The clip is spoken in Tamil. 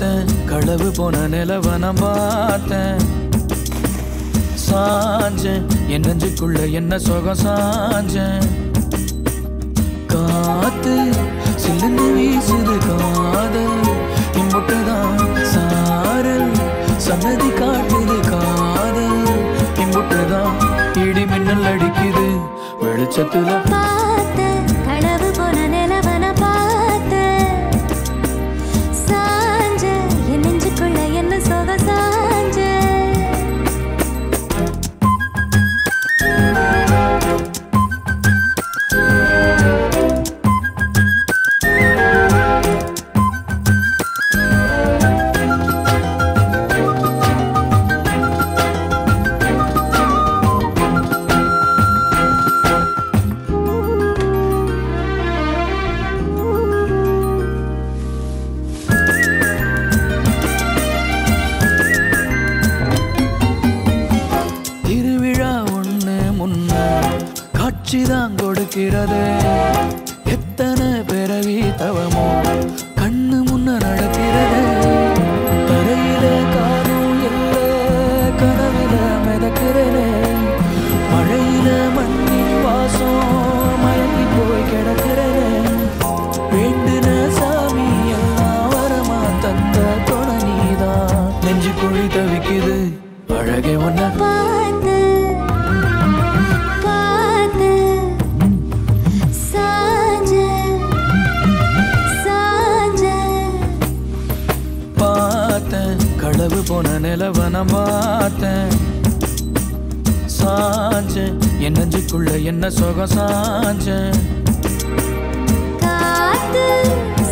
பார்த்தேன் களவு போன நிலவ நான் பார்த்தேன் சாஞ்சேன் என் நெஞ்சுக்குள்ள என்ன சுகம் சாஞ்சேன் காத்து சில்லுன்னு வீசுது காதல் இம்புட்டுதான் சாரல் சன்னதி காட்டுது காதல் இம்புட்டுதான் இடி மின்னல் அடிக்குது வெளிச்சத்துல பார்த்த களவு போன நிலவன பார்த்த சாஞ்ச என் நெஞ்சுக்குள்ள என்ன சோக சாஞ்ச திருவிழா ஒண்ணு முன்ன காட்சிதான் கொடுக்கிறது எத்தனை பிறவி தவமோ கண்ணு முன்ன நடக்கிறது தரையில காரும் இல்ல கனவுல மிதக்கிறேனே மழையில மண்ணின் வாசம் மயங்கி போய் கிடக்கிறேனே வேண்டுன சாமி எல்லாம் வரமா தந்த துணை நீதான் நெஞ்சு குழி தவிக்குது அழகே ஒன்ன பார்த்த பார்த்த சாஞ்ச சாஞ்ச பார்த்தேன் களவு போன நிலவ நான் பார்த்தேன் சாஞ்சேன் என் நெஞ்சுக்குள்ள என்ன சுகம் சாஞ்சேன் காத்து